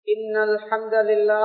إن الحمد لله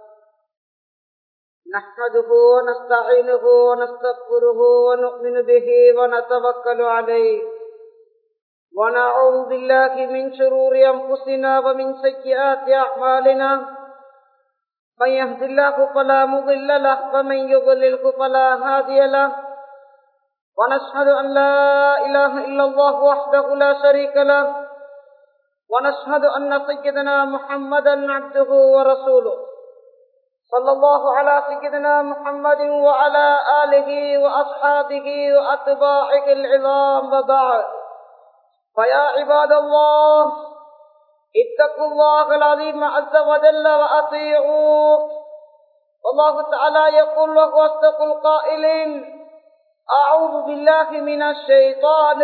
نحمده ونستعينه ونستغفره ونؤمن به ونتوكل عليه ونعوذ بالله من شرور أنفسنا ومن سيئات أعمالنا من يهد الله فلا مضل له ومن يضلله فلا هادي له ونشهد أن لا إله إلا الله وحده لا شريك له ونشهد أن سيدنا محمدا عبده ورسوله صلى الله على سيدنا محمد وعلى آله وأصحابه وأتباعه العظام وبعد فيا عباد الله اتقوا الله العظيم عز وجل وأطيعوه والله تعالى يقول له أصدق القائلين أعوذ بالله من الشيطان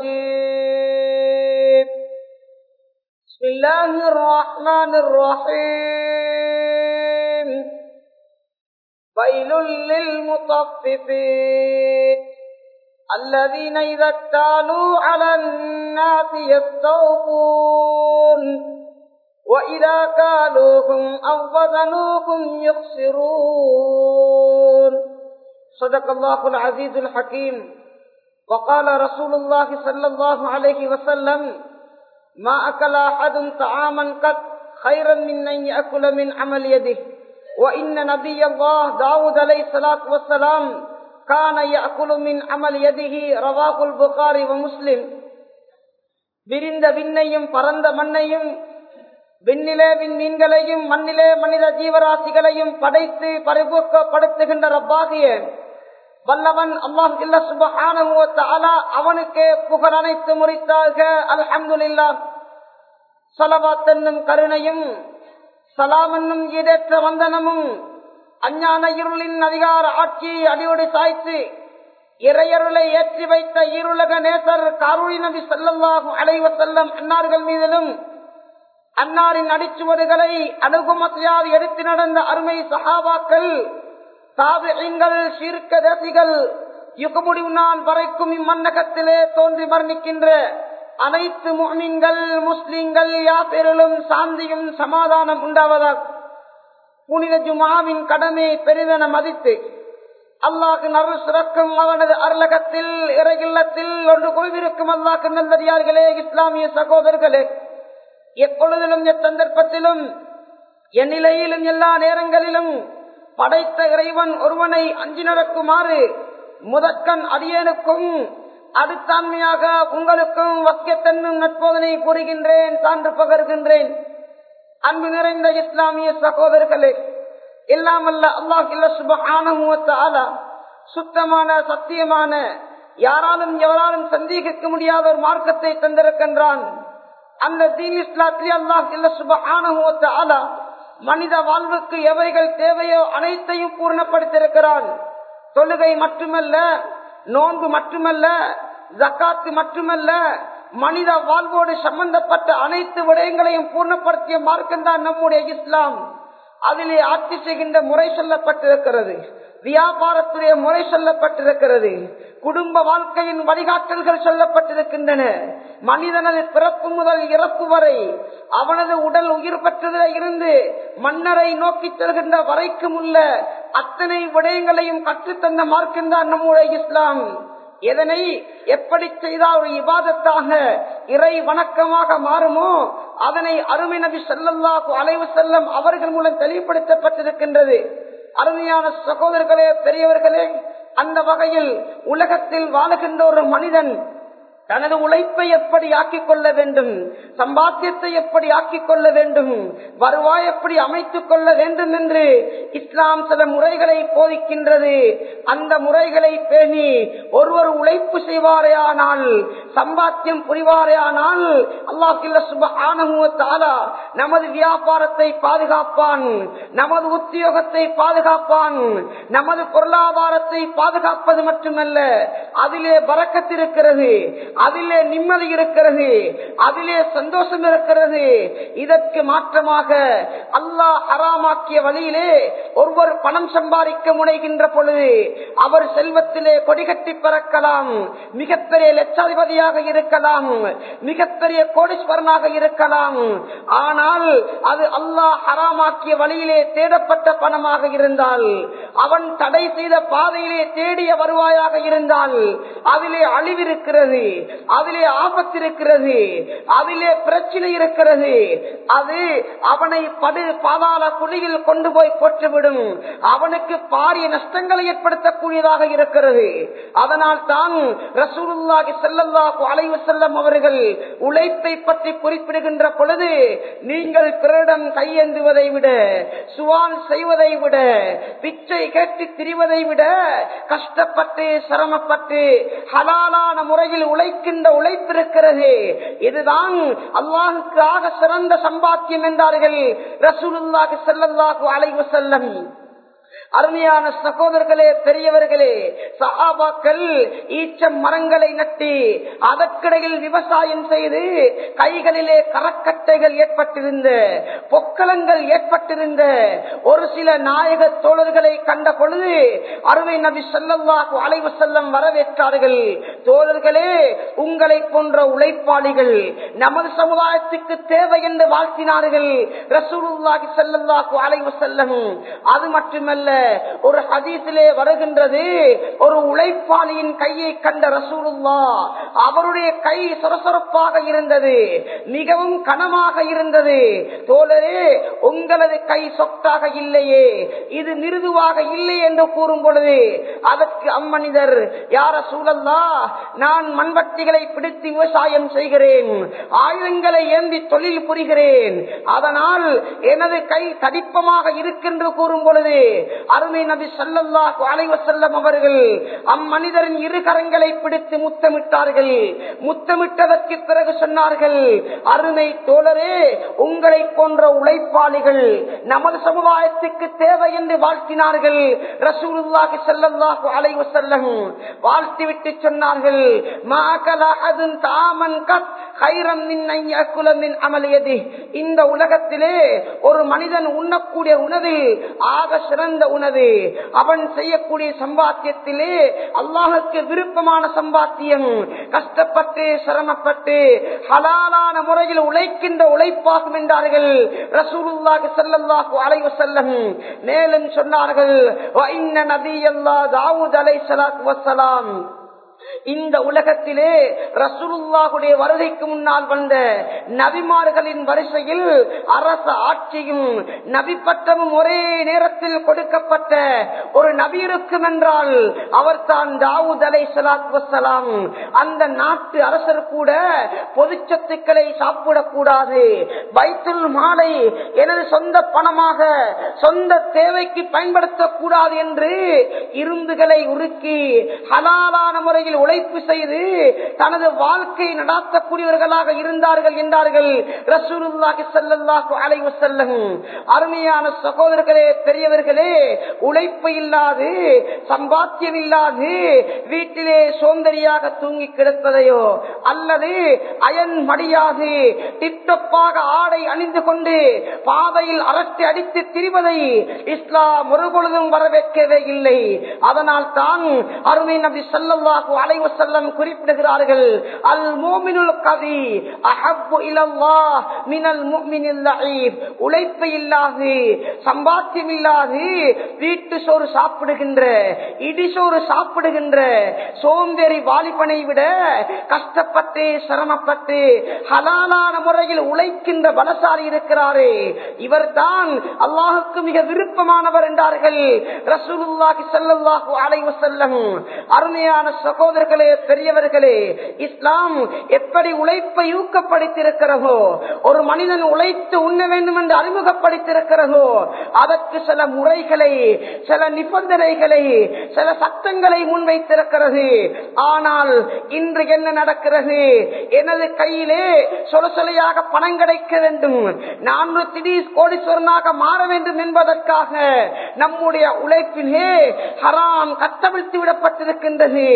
الرجيم بسم الله الرحمن الرحيم ويل للمطففين الذين إذا اكتالوا على الناس يستوفون وإذا كالوهم أو وزنوهم يخسرون صدق الله العزيز الحكيم وقال رسول الله صلى الله عليه وسلم ما أكل أحد طعاما قد خيرا من أن يأكل من عمل يده وإن نبي الله داود عليه الصلاة والسلام كان يأكل من عمل يده رواه البخاري ومسلم விரிந்த விண்ணையும் பரந்த மண்ணையும் விண்ணிலே விண்மீன்களையும் மண்ணிலே மனித ஜீவராசிகளையும் படைத்து பரிபூக்கப்படுத்துகின்ற ரப்பாகிய வல்லவன் அல்லாஹ் இல்ல சுபஹான அவனுக்கே புகழ் அனைத்து முறித்தாக அல்ஹம்துல்லா சலவாத் என்னும் கருணையும் சலாம் என்னும் ஈடேற்ற வந்தனமும் அஞ்ஞான இருளின் அதிகார ஆட்சி அடியோடு சாய்த்து இறையருளை ஏற்றி வைத்த இருளக நேசர் காரூழி நபி செல்லல்லாகும் அலைவ செல்லம் அன்னார்கள் மீதிலும் அன்னாரின் அடிச்சுவடுகளை அணுகுமத்தையால் எடுத்து நடந்த அருமை சஹாபாக்கள் தாபிகள் சீர்க்க தேசிகள் யுகமுடிவு நாள் வரைக்கும் இம்மன்னகத்திலே தோன்றி மரணிக்கின்ற அனைத்து முஸ்லிம்கள் முஸ்லிம்கள் யாப்பெருளும் சாந்தியும் சமாதானம் உண்டாவதாக புனித ஜுமாவின் கடமை பெரிதென மதித்து அல்லாஹு நருள் சிறக்கும் அவனது அருளகத்தில் இறையில்லத்தில் ஒன்று கொள்விருக்கும் அல்லாஹு நல்லடியார்களே இஸ்லாமிய சகோதரர்களே எப்பொழுதிலும் எச்சந்தர்ப்பத்திலும் என் நிலையிலும் எல்லா நேரங்களிலும் படைத்த இறைவன் ஒருவனை அஞ்சி நடக்குமாறு முதற்கண் அடியனுக்கும் அடுத்தாண்மையாக உங்களுக்கும் வக்கியத்தன்னும் நட்போதனை கூறுகின்றேன் சான்று பகர்கின்றேன் அன்பு நிறைந்த இஸ்லாமிய சகோதரர்களே இல்லாமல்ல அல்லாஹ் இல்ல சுபகான சுத்தமான சத்தியமான யாராலும் எவராலும் சந்தேகிக்க முடியாத ஒரு மார்க்கத்தை தந்திருக்கின்றான் அந்த தீன் இஸ்லாத்திலே அல்லாஹ் இல்ல சுபகான மனித வாழ்வுக்கு எவைகள் தேவையோ அனைத்தையும் பூர்ணப்படுத்தியிருக்கிறான் தொழுகை மட்டுமல்ல நோன்பு மட்டுமல்ல ஜக்காத்து மட்டுமல்ல மனித வாழ்வோடு சம்பந்தப்பட்ட அனைத்து விடயங்களையும் பூர்ணப்படுத்திய மார்க்கம் தான் நம்முடைய இஸ்லாம் அதிலே ஆட்சி செய்கின்ற முறை சொல்லப்பட்டிருக்கிறது வியாபாரத்துடைய முறை சொல்லப்பட்டிருக்கிறது குடும்ப வாழ்க்கையின் வழிகாட்டல்கள் சொல்லப்பட்டிருக்கின்றன மனிதனது பிறப்பு முதல் இறப்பு வரை அவனது உடல் உயிர் பெற்றதில் இருந்து மன்னரை நோக்கி செல்கின்ற வரைக்கும் உள்ள அத்தனை விடயங்களையும் கற்றுத்தந்த மார்க்கம்தான் நம்முடைய இஸ்லாம் எதனை எப்படி செய்தால் ஒரு இபாதத்தாக இறை வணக்கமாக மாறுமோ அதனை அருமை நபி செல்லல்லாக்கு அலைவு செல்லம் அவர்கள் மூலம் தெளிவுபடுத்தப்பட்டிருக்கின்றது அருமையான சகோதரர்களே பெரியவர்களே அந்த வகையில் உலகத்தில் வாழுகின்ற ஒரு மனிதன் தனது உழைப்பை எப்படி ஆக்கிக் கொள்ள வேண்டும் சம்பாத்தியத்தை எப்படி ஆக்கிக் கொள்ள வேண்டும் வருவாய் எப்படி அமைத்துக் கொள்ள வேண்டும் என்று இஸ்லாம் சில முறைகளை போதிக்கின்றது அந்த முறைகளை பேணி ஒருவர் உழைப்பு செய்வாரேயானால் சம்பாத்தியம் புரிவாரேயானால் அல்லாஹில்ல சுப ஆனமுவத்தாலா நமது வியாபாரத்தை பாதுகாப்பான் நமது உத்தியோகத்தை பாதுகாப்பான் நமது பொருளாதாரத்தை பாதுகாப்பது மட்டுமல்ல அதிலே பறக்கத்திருக்கிறது அதிலே நிம்மதி இருக்கிறது அதிலே சந்தோஷம் இருக்கிறது இதற்கு மாற்றமாக அல்லாஹ் ஹராமாக்கிய வழியிலே ஒருவர் பணம் சம்பாதிக்க முனைகின்ற பொழுது அவர் செல்வத்திலே கொடிகட்டி பறக்கலாம் மிகப்பெரிய லட்சாதிபதியாக இருக்கலாம் மிகப்பெரிய கோடீஸ்வரனாக இருக்கலாம் ஆனால் அது அல்லாஹ் ஹராமாக்கிய வழியிலே தேடப்பட்ட பணமாக இருந்தால் அவன் தடை செய்த பாதையிலே தேடிய வருவாயாக இருந்தால் அதிலே அழிவிருக்கிறது அதிலே ஆபத்து இருக்கிறது அதிலே பிரச்சனை இருக்கிறது அது அவனை படு பாதாள குழியில் கொண்டு போய் போற்றுவிடும் அவனுக்கு பாரிய நஷ்டங்களை ஏற்படுத்தக்கூடியதாக இருக்கிறது அதனால் தான் ரசூலுல்லாஹி ஸல்லல்லாஹு அலைஹி வஸல்லம் அவர்கள் உழைப்பை பற்றி குறிப்பிடுகின்ற பொழுது நீங்கள் பிறரிடம் கையேந்துவதை விட சுவால் செய்வதை விட பிச்சை கேட்டு திரிவதை விட கஷ்டப்பட்டு சிரமப்பட்டு ஹலாலான முறையில் உழைக்கின்ற உழைப்பு இருக்கிறது இதுதான் அல்லாஹுக்காக சிறந்த சம்பாத்தியம் என்றார்கள் ரசூலுல்லாஹி ஸல்லல்லாஹு அலைஹி வஸல்லம் அருமையான சகோதரர்களே பெரியவர்களே சஹாபாக்கள் ஈச்சம் மரங்களை நட்டி அதற்கிடையில் விவசாயம் செய்து கைகளிலே கரக்கட்டைகள் ஏற்பட்டிருந்த பொக்களங்கள் ஏற்பட்டிருந்த ஒரு சில நாயக தோழர்களை கண்ட பொழுது அருமை நபி சொல்லல்லாஹு அலைவு செல்லம் வரவேற்றார்கள் தோழர்களே உங்களை போன்ற உழைப்பாளிகள் நமது சமுதாயத்துக்கு தேவை என்று வாழ்த்தினார்கள் ரசூலுல்லாஹி ஸல்லல்லாஹு அலைஹி வஸல்லம் அது மட்டுமல்ல ஒரு ஹதீஸிலே வருகின்றது ஒரு உழைப்பாளியின் கையை கண்ட ரசூலுல்லா அவருடைய கை சொரசொரப்பாக இருந்தது மிகவும் கனமாக இருந்தது தோழரே உங்களது கை சொத்தாக இல்லையே இது மிருதுவாக இல்லை என்று கூறும் பொழுது அதற்கு அம்மனிதர் யார சூழல்லா நான் மண்வட்டிகளை பிடித்து விவசாயம் செய்கிறேன் ஆயுதங்களை ஏந்தி தொழில் புரிகிறேன் அதனால் எனது கை தடிப்பமாக இருக்கின்ற கூறும் பொழுது அருமை நபி சல்லல்லாஹு அலைவ செல்லம் அவர்கள் அம்மனிதரின் இரு கரங்களை பிடித்து முத்தமிட்டார்கள் முத்தமிட்டதற்கு பிறகு சொன்னார்கள் அருமை தோழரே உங்களை போன்ற உழைப்பாளிகள் நமது சமுதாயத்துக்கு தேவை என்று வாழ்த்தினார்கள் ரசூலுல்லாஹி ஸல்லல்லாஹு அலைஹி வஸல்லம் வாழ்த்தி விட்டு சொன்னார்கள் மா கலஹதுன் தாமன் கத் கைரம் மின் அன் யக்குல மின் அமலியதி இந்த உலகத்திலே ஒரு மனிதன் உண்ணக்கூடிய உணவில் ஆக சிறந்த உணவு அவன் செய்யக்கூடிய சம்பாத்தியத்திலே அல்லாஹுக்கு விருப்பமான சம்பாத்தியம் கஷ்டப்பட்டு சிரமப்பட்டு ஹலாலான முறையில் உழைக்கின்ற உழைப்பாகும் என்றார்கள் ரசூலுல்லாஹி ஸல்லல்லாஹு அலைஹி வஸல்லம் மேலும் சொன்னார்கள் வ இன்ன நபியல்லாஹ் தாவூத் அலைஹிஸ்ஸலாத்து வஸ்ஸலாம் இந்த உலகத்திலே ரசூலுல்லாஹுடைய வருகைக்கு முன்னால் வந்த நபிமார்களின் வரிசையில் அரச ஆட்சியும் நபி பட்டமும் ஒரே நேரத்தில் கொடுக்கப்பட்ட ஒரு நபி இருக்கும் என்றால் அவர் தான் தாவூத் அலை வசலாம் அந்த நாட்டு அரசர் கூட பொது சொத்துக்களை சாப்பிடக்கூடாது பைத்துல் மாலை எனது சொந்த பணமாக சொந்த தேவைக்கு பயன்படுத்தக்கூடாது என்று இரும்புகளை உருக்கி ஹலாலான முறையில் உழைப்பு செய்து தனது வாழ்க்கை நடாத்தக்கூடியவர்களாக இருந்தார்கள் என்றார்கள் ரசூலுல்லாஹி ஸல்லல்லாஹு அலைஹி வஸல்லம் அருமையான சகோதரர்களே பெரியவர்களே உழைப்பு இல்லாது சம்பாத்தியம் இல்லாது வீட்டிலே சோந்தரியாக தூங்கி கிடப்பதையோ அல்லது அயன் மடியாது டிட்டப்பாக ஆடை அணிந்து கொண்டு பாதையில் அரசை அடித்து திரிவதை இஸ்லாம் ஒரு பொழுதும் வரவேற்கவே இல்லை அதனால் தான் அருமை நபி சல்லல்லாஹு அலைஹி வஸல்லம் குறிப்பிடுகிறார்கள் அல் மூமினுல் கவி அஹப்பு இலல்லாஹ் மினல் முஃமினில் லஈப் உழைப்பு இல்லாது சம்பாத்தியம் இல்லாது வீட்டு சோறு சாப்பிடுகின்ற இடி சோறு சாப்பிடுகின்ற சோம்பேறி வாலிபனை விட கஷ்டப்பட்டு சிரமப்பட்டு ஹலாலான முறையில் உழைக்கின்ற பலசாரி இருக்கிறாரே இவர் தான் அல்லாஹுக்கு மிக விருப்பமானவர் என்றார்கள் ரசூலுல்லாஹி ஸல்லல்லாஹு அலைஹி வஸல்லம் அருமையான சகோதரர்களே பெரியவர்களே இஸ்லாம் எப்படி உழைப்பை ஊக்கப்படுத்தியிருக்கிறதோ ஒரு மனிதன் உழைத்து உண்ண வேண்டும் என்று அறிமுகப்படுத்தியிருக்கிறதோ அதற்கு சில முறைகளை சில நிபந்தனைகளை சில சட்டங்களை முன்வைத்திருக்கிறது ஆனால் இன்று என்ன நடக்கிறது எனது கையிலே சொலசொலையாக பணம் கிடைக்க வேண்டும் நான் ஒரு திடீர் கோடீஸ்வரனாக மாற வேண்டும் என்பதற்காக நம்முடைய உழைப்பிலே ஹராம் கட்டவிழ்த்து விடப்பட்டிருக்கின்றது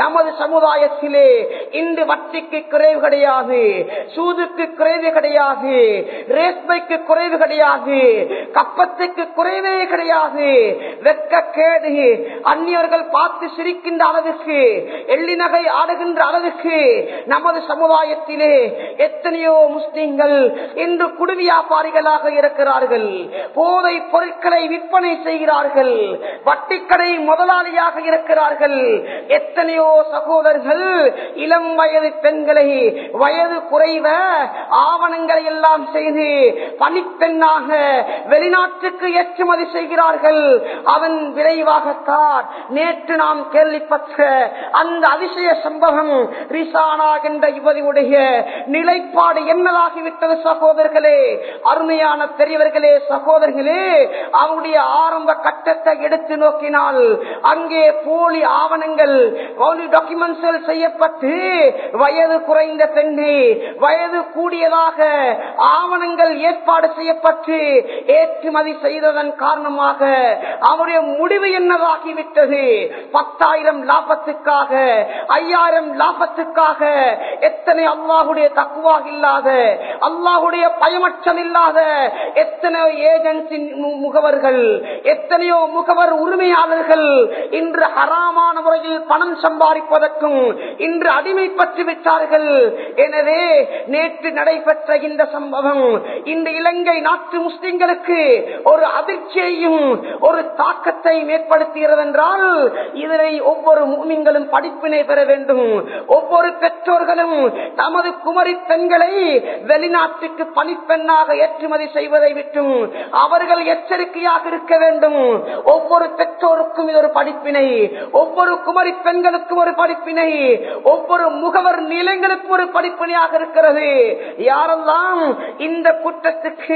நமது சமுதாயத்திலே இன்று வட்டிக்கு குறைவு கிடையாது சூதுக்கு குறைவு கிடையாது ரேஸ்மைக்கு குறைவு கிடையாது கப்பத்துக்கு குறைவே கிடையாது வெக்க கேடு அந்நியர்கள் பார்த்து சிரிக்கின்ற அளவுக்கு எள்ளி நகை ஆடுகின்ற அளவுக்கு நமது சமுதாயத்திலே எத்தனையோ முஸ்லிம்கள் இன்று குடு வியாபாரிகளாக இருக்கிறார்கள் போதை பொருட்களை விற்பனை செய்கிறார்கள் வட்டிக்கடை முதலாளியாக இருக்கிறார்கள் எத்தனையோ சகோதரர்கள் இளம் வயது பெண்களை வயது குறைவ ஆவணங்களை எல்லாம் செய்து பணிப்பெண்ணாக வெளிநாட்டுக்கு ஏற்றுமதி செய்கிறார்கள் அவன் விரைவாகத்தான் நேற்று நாம் கேள்விப்பட்ட அந்த அதிசய சம்பவம் ரிசானா என்ற யுவதியுடைய நிலைப்பாடு என்னதாகிவிட்டது சகோதரர்களே அருமையான பெரியவர்களே சகோதரர்களே அவருடைய ஆரம்ப கட்டத்தை எடுத்து நோக்கினால் அங்கே போலி ஆவணங்கள் போலி டாக்குமெண்ட்ஸ் செய்யப்பட்டு வயது குறைந்த பெண்ணை வயது கூடியதாக ஆவணங்கள் ஏற்பாடு செய்யப்பட்டு ஏற்றுமதி செய்ததன் காரணமாக அவருடைய முடிவு என்னதாகிவிட்டது பத்தாயிரம் லாபத்துக்காக ஐயாயிரம் லாபத்துக்காக எத்தனை அல்லாஹுடைய தக்குவாக இல்லாத அல்லாஹுடைய பயமற்றம் இல்லாத எத்தனையோ ஏஜென்சி முகவர்கள் எத்தனையோ முகவர் உரிமையாளர்கள் இன்று ஹராமான முறையில் பணம் சம்பாதிப்பதற்கும் இன்று அடிமைப்பட்டு விட்டார்கள் எனவே நேற்று நடைபெற்ற இந்த சம்பவம் இந்த இலங்கை நாட்டு முஸ்லிம்களுக்கு ஒரு அதிர்ச்சியையும் ஒரு தாக்கத்தை ஏற்படுத்துகிறது என்றால் இதனை ஒவ்வொரு மூமிங்களும் படிப்பினை பெற வேண்டும் ஒவ்வொரு பெற்றோர்களும் தமது குமரி பெண்களை வெளிநாட்டுக்கு பணிப்பெண்ணாக ஏற்றுமதி செய்வதை விட்டும் அவர்கள் எச்சரிக்கையாக இருக்க வேண்டும் ஒவ்வொரு பெற்றோருக்கும் இது ஒரு படிப்பினை ஒவ்வொரு குமரி பெண்களுக்கும் ஒரு படிப்பினை ஒவ்வொரு முகவர் நிலைங்களுக்கும் ஒரு படிப்பினையாக இருக்கிறது யாரெல்லாம் இந்த குற்றத்துக்கு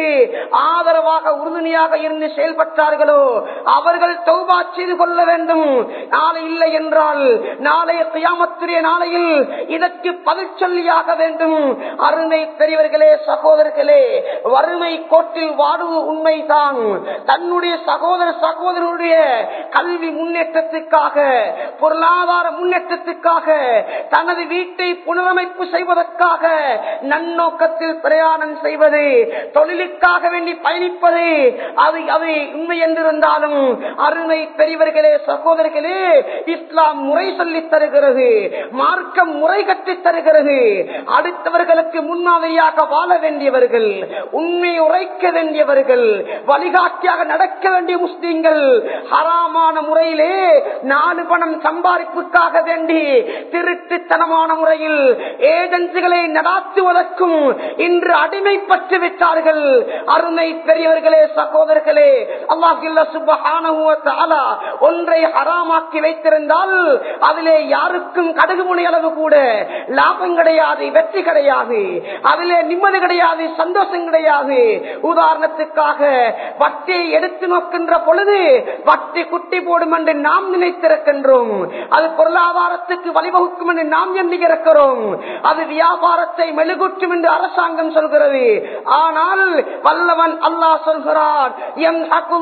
ஆதரவாக உறுதுணையாக இருந்து செயல்பட்டார்களோ அவர்கள் தௌபா செய்து கொள்ள வேண்டும் நாளை இல்லை என்றால் நாளைய கியாமத்துடைய நாளையில் இதற்கு பதில் சொல்லியாக வேண்டும் அருமை பெரியவர்களே சகோதரர்களே வறுமை கோட்டில் வாடுவது உண்மைதான் தன்னுடைய சகோதர சகோதரருடைய கல்வி முன்னேற்றத்துக்காக பொருளாதார முன்னேற்றத்துக்காக தனது வீட்டை புனரமைப்பு செய்வதற்காக நன்னோக்கத்தில் பிரயாணம் செய்வது தொழிலுக்காக வேண்டி பயணிப்பது அது அது உண்மை என்றிருந்தாலும் அருமை பெரியவர்களே சகோதரர்களே இஸ்லாம் முறை சொல்லித் தருகிறது மார்க்கம் முறை கற்றுத் தருகிறது அடுத்தவர்களுக்கு முன்மாதிரியாக வாழ வேண்டியவர்கள் உண்மை உரைக்க வேண்டியவர்கள் வழிகாட்டியாக நடக்க வேண்டிய முஸ்லீம்கள் ஹராமான முறையிலே நாலு பணம் சம்பாதிப்புக்காக வேண்டி திருட்டுத்தனமான முறையில் ஏஜென்சிகளை நடாத்துவதற்கும் இன்று அடிமைப்பட்டு விட்டார்கள் அருமை பெரியவர்களே சகோதரர்களே அல்லாஹில்ல சுபஹான ஒன்றை ஹராமாக்கி வைத்திருந்தால் அதிலே யாருக்கும் கடுகு முனை அளவு கூட லாபம் கிடையாது வெற்றி கிடையாது அதிலே நிம்மதி கிடையாது சந்தோஷம் கிடையாது உதாரணத்துக்காக வட்டியை எடுத்து நோக்கின்ற பொழுது வட்டி குட்டி போடும் என்று நாம் நினைத்திருக்கின்றோம் அது பொருளாதாரத்துக்கு வழிவகுக்கும் என்று நாம் எண்ணியிருக்கிறோம் அது வியாபாரத்தை மெழுகுற்றும் என்று அரசாங்கம் சொல்கிறது ஆனால் வல்லவன் அல்லாஹ் சொல்கிறார் எம்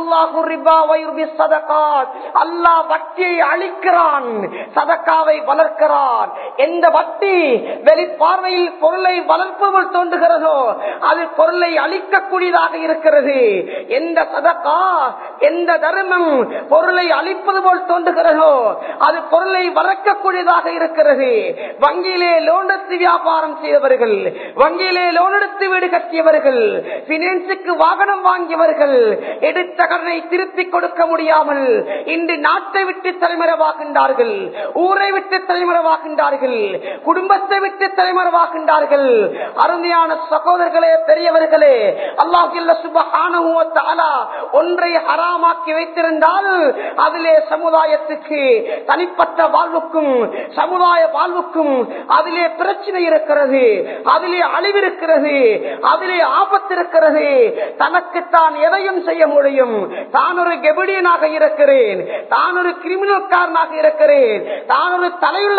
அல்லாஹ் வட்டியை அழிக்கிறான் சதக்காவை வளர்க்கிறான் எந்த வட்டி வெளிப்பார்வையில் பொருளை வளர்ப்பவள் தோன்றுகிறதோ அது பொருளை அழிக்கக்கூடியதாக இருக்கிறது எந்த சதக்கா எந்த தர்மம் பொருளை அழிப்பது போல் தோன்றுகிறதோ அது பொருளை வளர்க்கக்கூடியதாக இருக்கிறது வங்கியிலே லோன் எடுத்து வியாபாரம் செய்தவர்கள் வங்கியிலே லோன் எடுத்து வீடு கட்டியவர்கள் பினான்சுக்கு வாகனம் வாங்கியவர்கள் எடுத்த கடனை திருப்பிக் கொடுக்க முடியாமல் இன்று நாட்டை விட்டு தலைமறைவாகின்றார்கள் ஊரை விட்டு தலைமறைவாகின்றார்கள் குடும்பத்தை விட்டு தலைமறைவாகின்றார்கள் அருமையான சகோதரர்களே பெரியவர்களே அல்லாஹில்ல சுபஹான ஒன்றை ஹராமாக்கி வைத்திருந்தால் அதிலே சமுதாயத்துக்கு தனிப்பட்ட வாழ்வுக்கும் சமுதாய வாழ்வுக்கும் அதிலே பிரச்சனை இருக்கிறது அதிலே அழிவிருக்கிறது அதிலே ஆபத்து இருக்கிறது தனக்குத்தான் எதையும் செய்ய முடியும் தான் ஒரு கெபடியனாக இருக்கிறேன் தான் ஒரு கிரிமினல்காரனாக இருக்கிறேன் தான் ஒரு தலையுள்ள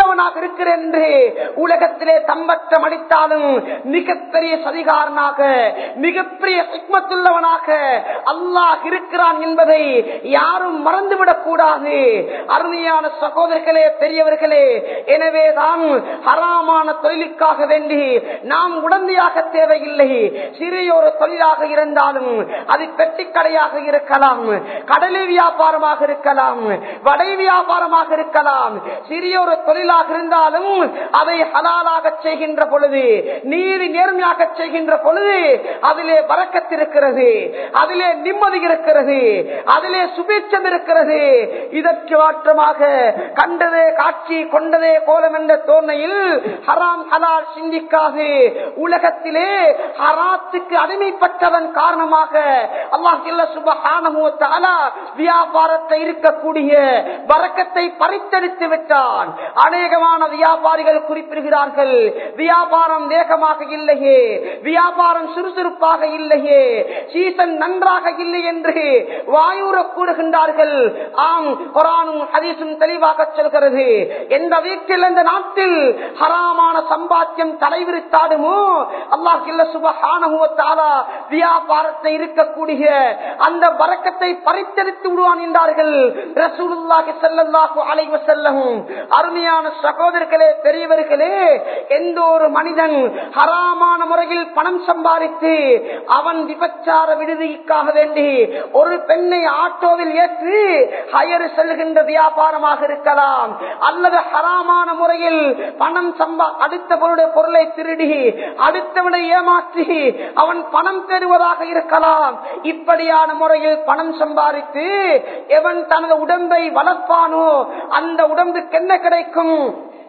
உள்ளவனாக இருக்கிறேன் என்று உலகத்திலே தம்பட்டம் அடித்தாலும் மிகப்பெரிய சதிகாரனாக மிகப்பெரிய சிக்மத்துள்ளவனாக அல்லாஹ் இருக்கிறான் என்பதை யாரும் மறந்துவிடக் கூடாது அருமையான சகோதரர்களே பெரியவர்களே எனவேதான் ஹராமான தொழிலுக்காக வேண்டி நாம் உடந்தையாக தேவையில்லை சிறிய ஒரு தொழிலாக இருந்தாலும் அது பெட்டிக்கடையாக இருக்கலாம் கடலை வியாபாரமாக இருக்கலாம் வடை வியாபாரமாக இருக்கலாம் சிறிய ஒரு தொழிலாக இருந்தாலும் அதை ஹலாலாக செய்கின்ற பொழுது நீதி நேர்மையாக செய்கின்ற பொழுது அதிலே வரக்கத்திருக்கிறது அதிலே நிம்மதி இருக்கிறது அதிலே சுபீட்சம் இருக்கிறது இதற்கு மாற்றமாக கண்டதே காட்சி கொண்டதே கோலம் என்ற தோர்ணையில் ஹராம் ஹலால் சிந்திக்காது உலகத்திலே ஹராத்துக்கு அடிமைப்பட்டவன் காரணமாக அல்லாஹ் சுபகான வியாபாரத்தை இருக்கக்கூடிய வரக்கத்தை பறித்தெடுத்து விட்டான் அநேகமான வியாபாரிகள் குறிப்பிடுகிறார்கள் வியாபாரம் வேகமாக இல்லையே வியாபாரம் சுறுசுறுப்பாக இல்லையே சீசன் நன்றாக இல்லை என்று வாயூர கூறுகின்றார்கள் ஆம் குரானும் ஹதீசும் தெளிவாக சொல்கிறது எந்த வீட்டில் எந்த நாட்டில் ஹராமான சம்பாத்தியம் தலைவிரித்தாடுமோ அல்லாஹ் இல்ல சுபகான வியாபாரத்தை இருக்கக்கூடிய அந்த வரக்கத்தை பறித்தெடுத்து விடுவான் என்றார்கள் ரசூலுல்லாஹி ஸல்லல்லாஹு அலைஹி வஸல்லம் அருமையான சகோதரர்களே பெரியவர்களே எந்த ஒரு மனிதன் ஹராமான முறையில் பணம் சம்பாதித்து அவன் விபச்சார விடுதிக்காக வேண்டி ஒரு பெண்ணை ஆட்டோவில் ஏற்றி ஹயர் செல்கின்ற வியாபாரமாக இருக்கலாம் அல்லது ஹராமான முறையில் பணம் சம்பா அடுத்தவனுடைய பொருளை திருடி அடுத்தவனை ஏமாற்றி அவன் பணம் பெறுவதாக இருக்கலாம் இப்படியான முறையில் பணம் சம்பாதித்து எவன் தனது உடம்பை வளர்ப்பானோ அந்த உடம்புக்கு என்ன கிடைக்கும்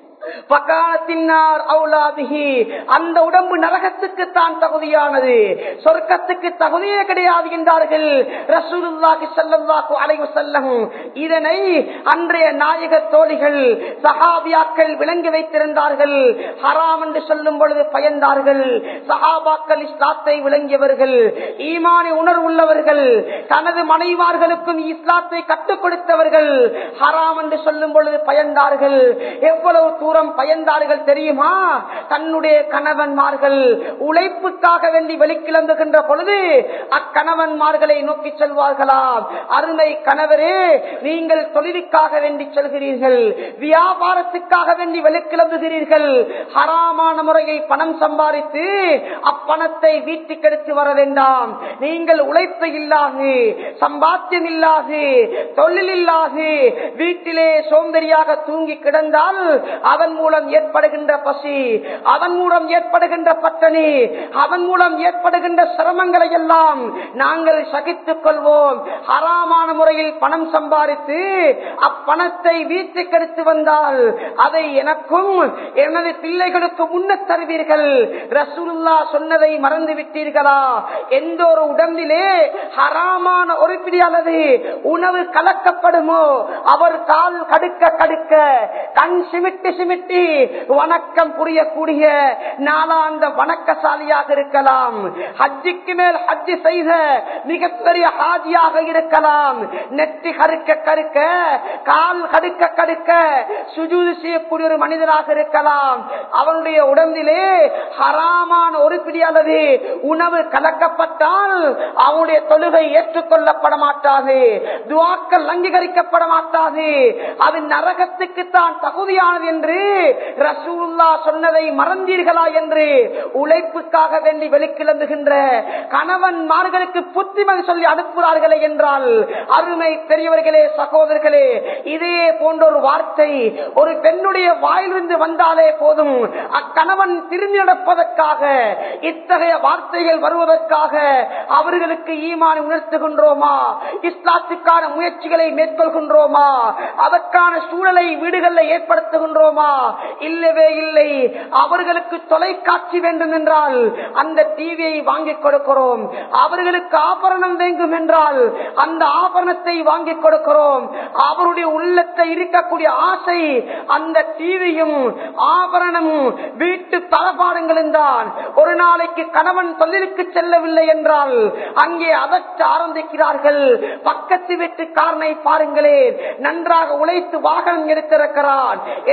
அந்த உடம்பு நரகத்துக்கு தான் தகுதியானது சொர்க்கத்துக்கு தகுதியே கிடையாது என்றார்கள் ரசூலுல்லாஹி ஸல்லல்லாஹு அலைஹி வஸல்லம் இதனை அன்றைய நாயக தோழிகள் சஹாபியாக்கள் விளங்கி வைத்திருந்தார்கள் ஹராம் என்று சொல்லும் பொழுது பயந்தார்கள் சஹாபாக்கள் இஸ்லாத்தை விளங்கியவர்கள் ஈமானி உணர்வு உள்ளவர்கள் தனது மனைவார்களுக்கும் இஸ்லாத்தை கற்றுக் கொடுத்தவர்கள் ஹராம் என்று சொல்லும் பொழுது பயந்தார்கள் எவ்வளவு தூரம் பயந்தார்கள் தெரியுமா தன்னுடைய கணவன்மார்கள் உழைப்புக்காக வேண்டி வெளிக்கிளம்புகின்ற பொழுது அக்கணவன்மார்களை நோக்கி செல்வார்களாம் அருமை கணவரே நீங்கள் தொழிலுக்காக வேண்டி செல்கிறீர்கள் வியாபாரத்துக்காக வேண்டி வெளிக்கிளம்புகிறீர்கள் ஹராமான முறையில் பணம் சம்பாதித்து அப்பணத்தை வீட்டுக்கு எடுத்து வர வேண்டாம் நீங்கள் உழைப்பு இல்லாது சம்பாத்தியம் இல்லாது தொழில் இல்லாது வீட்டிலே சோம்பேறியாக தூங்கி கிடந்தால் அதன் மூலம் ஏற்படுகின்ற பசி அதன் மூலம் ஏற்படுகின்ற பட்டணி அதன் மூலம் ஏற்படுகின்ற சிரமங்களை எல்லாம் நாங்கள் சகித்துக் கொள்வோம் ஹராமான முறையில் பணம் சம்பாதித்து அப்பணத்தை வீட்டுக்கு எடுத்து வந்தால் அதை எனக்கும் எனது பிள்ளைகளுக்கு முன்ன தருவீர்கள் ரசூல்லா சொன்னதை மறந்து விட்டீர்களா எந்த ஒரு உடம்பிலே ஹராமான ஒரு பிடி அல்லது உணவு கலக்கப்படுமோ அவர் கால் கடுக்க கடுக்க கண் சிமிட்டி சிமிட்டி வணக்கம் புரியக்கூடிய நாளாந்த வணக்கசாலியாக இருக்கலாம் ஹஜ்ஜிக்கு மேல் ஹஜ்ஜி செய்த மிகப்பெரிய ஹாஜியாக இருக்கலாம் நெற்றி கருக்க கருக்க கால் கடுக்க கடுக்க சுஜூது செய்யக்கூடிய ஒரு மனிதராக இருக்கலாம் அவனுடைய உடம்பிலே ஹராமான ஒரு பிடி அல்லது உணவு கலக்கப்பட்டால் அவனுடைய தொழுகை ஏற்றுக்கொள்ளப்பட மாட்டாது துவாக்கள் அங்கீகரிக்கப்பட மாட்டாது அது நரகத்துக்கு தான் தகுதியானது என்று ரசூல்லா சொன்னதை மறந்தீர்களா என்று உழைப்புக்காக வேண்டி வெளிக்கிழந்துகின்ற கணவன்மார்களுக்கு புத்திமதி சொல்லி அனுப்புகிறார்களே என்றால் அருமை பெரியவர்களே சகோதரர்களே இதே போன்ற ஒரு வார்த்தை ஒரு பெண்ணுடைய வாயிலிருந்து வந்தாலே போதும் அக்கணவன் திரும்பி நடப்பதற்காக இத்தகைய வார்த்தைகள் வருவதற்காக அவர்களுக்கு ஈமானை உணர்த்துகின்றோமா இஸ்லாத்துக்கான முயற்சிகளை மேற்கொள்கின்றோமா அதற்கான சூழலை வீடுகளில் ஏற்படுத்துகின்றோமா இல்லவே இல்லை அவர்களுக்கு தொலைக்காட்சி வேண்டும் என்றால் அந்த டிவியை வாங்கிக் கொடுக்கிறோம் அவர்களுக்கு ஆபரணம் வேண்டும் என்றால் அந்த ஆபரணத்தை வாங்கிக் கொடுக்கிறோம் அவருடைய உள்ளத்தை இருக்கக்கூடிய ஆசை அந்த டிவியும் ஆபரணமும் வீட்டு தளபாடங்களும் தான் ஒரு நாளைக்கு கணவன் தொழிலுக்கு செல்லவில்லை என்றால் அங்கே அதற்ற ஆரம்பிக்கிறார்கள் பக்கத்து வீட்டுக்காரனை பாருங்களேன் நன்றாக உழைத்து வாகனம் எடுத்திருக்கிறான் எத்தனையோ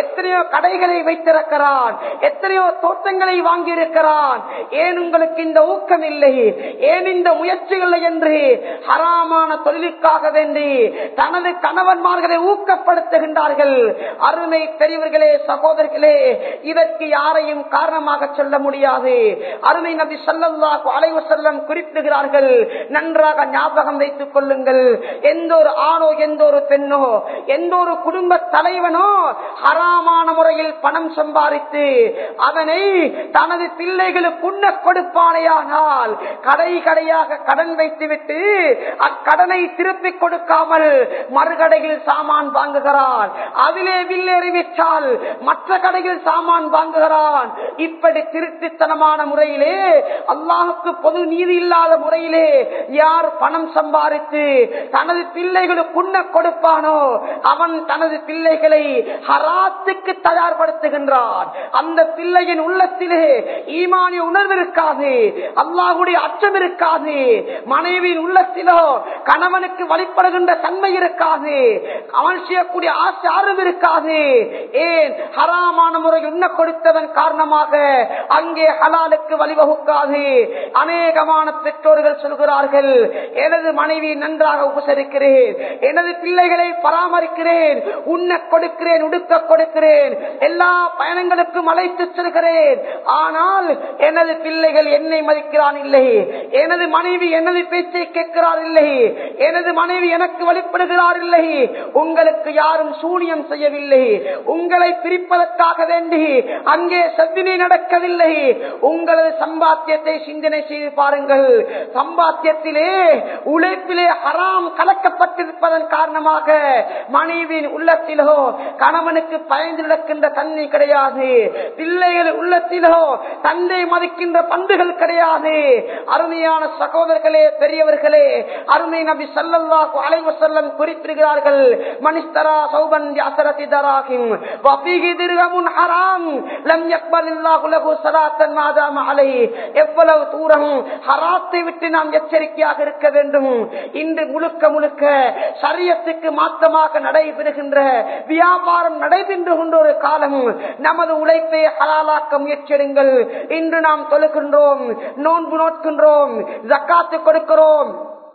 கடைகளை வைத்திருக்கிறான் எத்தனையோ தோட்டங்களை வாங்கியிருக்கிறான் ஏன் உங்களுக்கு இந்த ஊக்கம் இல்லை ஏன் இந்த முயற்சி இல்லை என்று ஹராமான தொழிலுக்காக வேண்டி தனது கணவன்மார்களை ஊக்கப்படுத்துகின்றார்கள் அருமை பெரியவர்களே சகோதரர்களே இதற்கு யாரையும் காரணமாக சொல்ல முடியாது அருமை நபி சொல்லல்லாஹு அலைவு செல்லம் குறிப்பிடுகிறார்கள் நன்றாக ஞாபகம் வைத்துக் கொள்ளுங்கள் எந்த ஒரு ஆணோ எந்த ஒரு பெண்ணோ எந்த ஒரு குடும்ப தலைவனோ ஹராமான முறையில் பணம் சம்பாதித்து அதனை தனது பிள்ளைகளுக்கு உண்ண கொடுப்பானேயானால் கடை கடையாக கடன் வைத்துவிட்டு அக்கடனை திருப்பிக் கொடுக்காமல் மறுகடையில் சாமான் வாங்குகிறான் அதிலே வில்லேறிவிட்டால் மற்ற கடையில் சாமான் வாங்குகிறான் இப்படி திருட்டுத்தனமான முறையிலே அல்லாஹுக்கு பொது நீதி இல்லாத முறையிலே யார் பணம் சம்பாதித்து தனது பிள்ளைகளுக்கு உண்ண கொடுப்பானோ அவன் தனது பிள்ளைகளை ஹராத்துக்கு தயார்படுத்துகின்றான் அந்த பிள்ளையின் உள்ளத்திலே ஈமானிய உணர்வு இருக்காது அல்லாஹுடைய அச்சம் இருக்காது மனைவியின் உள்ளத்திலோ கணவனுக்கு வழிபடுகின்ற தன்மை இருக்காது அவன் செய்யக்கூடிய ஆசை ஆர்வம் இருக்காது ஏன் ஹராமான முறை உண்ண கொடுத்ததன் காரணமாக அங்கே ஹலாலுக்கு வழிவகுக்காது அநேகமான பெற்றோர்கள் சொல்கிறார்கள் எனது மனைவி நன்றாக உபசரிக்கிறேன் எனது பிள்ளைகளை பராமரிக்கிறேன் உண்ண கொடுக்கிறேன் உடுக்க கொடுக்கிறேன் எல்லா பயணங்களுக்கும் அழைத்து செல்கிறேன் ஆனால் எனது பிள்ளைகள் என்னை மதிக்கிறான் இல்லை எனது மனைவி எனது பேச்சை கேட்கிறார் இல்லை எனது மனைவி எனக்கு வழிபடுகிறார் இல்லை உங்களுக்கு யாரும் சூனியம் செய்யவில்லை உங்களை பிரிப்பதற்காக வேண்டி அங்கே சத்தினை நடக்கவில்லை உங்களது சம்பாத்தியத்தை சிந்தனை செய்து பாருங்கள் சம்பாத்தியத்திலே உழைப்பிலே ஹராம் கலக்கப்பட்டிருப்பதன் காரணமாக மனைவியின் உள்ளத்திலோ கணவனுக்கு பயந்து நடக்கின்ற தன்மை கிடையாது பிள்ளைகள் உள்ளத்திலோ தந்தை மதிக்கின்ற பண்புகள் கிடையாது அருமையான சகோதரர்களே பெரியவர்களே அருமை நபி சல்லல்லாஹு அலைஹி வஸல்லம் குறிப்பிடுகிறார்கள் மனிஸ்தரா சௌபன் அசரதி தராகிம் வஃபீஹி திர்ஹமுன் ஹராம் லம் யக்பலில்லாஹு லஹு ஸலாத்தன் மாதாம அலைஹி எவ்வளவு தூரம் ஹராத்தை விட்டு நாம் எச்சரிக்கையாக இருக்க வேண்டும் இன்று முழுக்க முழுக்க சரியத்துக்கு மாற்றமாக நடைபெறுகின்ற வியாபாரம் நடைபெற்று கொண்ட ஒரு காலம் நமது உழைப்பை ஹலாலாக்க முயற்சிடுங்கள் இன்று நாம் தொழுகின்றோம் நோன்பு நோட்கின்றோம் ஜக்காத்து கொடுக்கிறோம்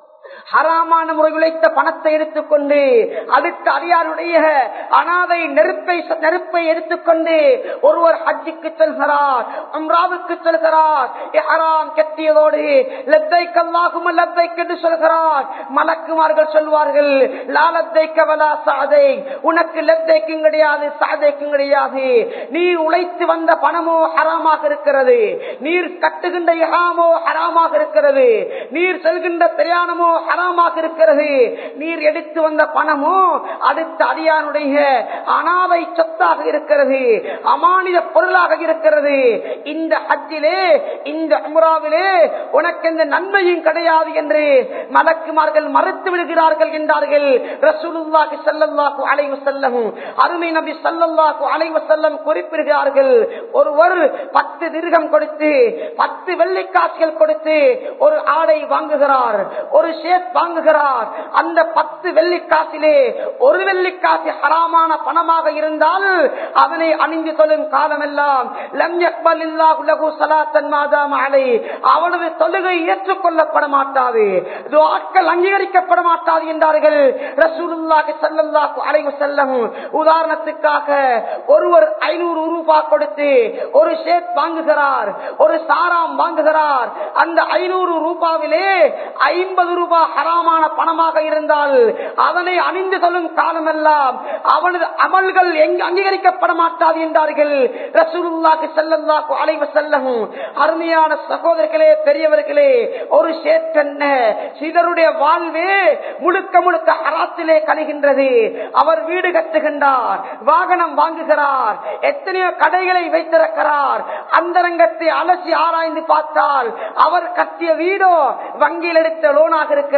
ஹராமான முறை உழைத்த பணத்தை எடுத்துக்கொண்டு அடுத்த அடியாருடைய அனாதை நெருப்பை நெருப்பை எடுத்துக்கொண்டு ஒருவர் ஹஜ்ஜுக்கு செல்கிறார் அம்ராவுக்கு செல்கிறார் ஹராம் கெட்டியதோடு லெத்தை கல்லாகும் லெத்தை கென்று சொல்கிறார் மலக்குமார்கள் சொல்வார்கள் லாலத்தை கவலா சாதை உனக்கு லெத்தைக்கும் கிடையாது சாதைக்கும் கிடையாது நீ உழைத்து வந்த பணமோ ஹராமாக இருக்கிறது நீர் கட்டுகின்ற இஹாமோ ஹராமாக இருக்கிறது நீர் செல்கின்ற பிரயாணமோ ஹராமாக இருக்கிறது நீர் எடுத்து வந்த பணமோ அடுத்த அடியானுடைய அனாதை சொத்தாக இருக்கிறது அமானித பொருளாக இருக்கிறது இந்த ஹஜ்ஜிலே இந்த அம்ராவிலே உனக்கு எந்த நன்மையும் கிடையாது என்று மலக்குமார்கள் மறுத்து விடுகிறார்கள் என்றார்கள் ரசூலுல்லாஹி ஸல்லல்லாஹு அலைஹி வஸல்லம் அருமை நபி ஸல்லல்லாஹு அலைஹி வஸல்லம் குறிப்பிடுகிறார்கள் ஒருவர் பத்து திருகம் கொடுத்து பத்து வெள்ளிக்காசுகள் கொடுத்து ஒரு ஆடை வாங்குகிறார் ஒரு ஷேப் வாங்குகிறார் அந்த பத்து வெள்ளிக்காசிலே ஒரு வெள்ளிக்காசு ஹராமான பணமாக இருந்தால் அதனை அணிந்து கொள்ளும் காலமெல்லாம் லம் யக்பல் இல்லாஹு லஹு ஸலாத்தன் மாதாம அலை அவனது தொழுகை ஏற்றுக்கொள்ளப்பட மாட்டாது துஆக்கள் அங்கீகரிக்கப்பட மாட்டாது என்றார்கள் ரசூலுல்லாஹி ஸல்லல்லாஹு அலைஹி வஸல்லம் உதாரணத்துக்காக ஒருவர் 500 ரூபாய் கொடுத்து ஒரு ஷேப் வாங்குகிறார் ஒரு சாராம் வாங்குகிறார் அந்த 500 ரூபாவிலே 50 ரூபாய் ஹராமான பணமாக இருந்தால் அதனை அணிந்து கொள்ளும் காலமெல்லாம் அவனது அமல்கள் எங்கு அங்கீகரிக்கப்பட மாட்டாது என்றார்கள் ரசூலுல்லாஹி ஸல்லல்லாஹு அலைஹி வஸல்லம் அருமையான சகோதரர்களே பெரியவர்களே ஒரு சேற்றென்ன சிலருடைய வாழ்வே முழுக்க முழுக்க ஹராத்திலே கழிகின்றது அவர் வீடு கட்டுகின்றார் வாகனம் வாங்குகிறார் எத்தனையோ கடைகளை வைத்திருக்கிறார் அந்தரங்கத்தை அலசி ஆராய்ந்து பார்த்தால் அவர் கட்டிய வீடோ வங்கியில் எடுத்த லோனாக இருக்கிறது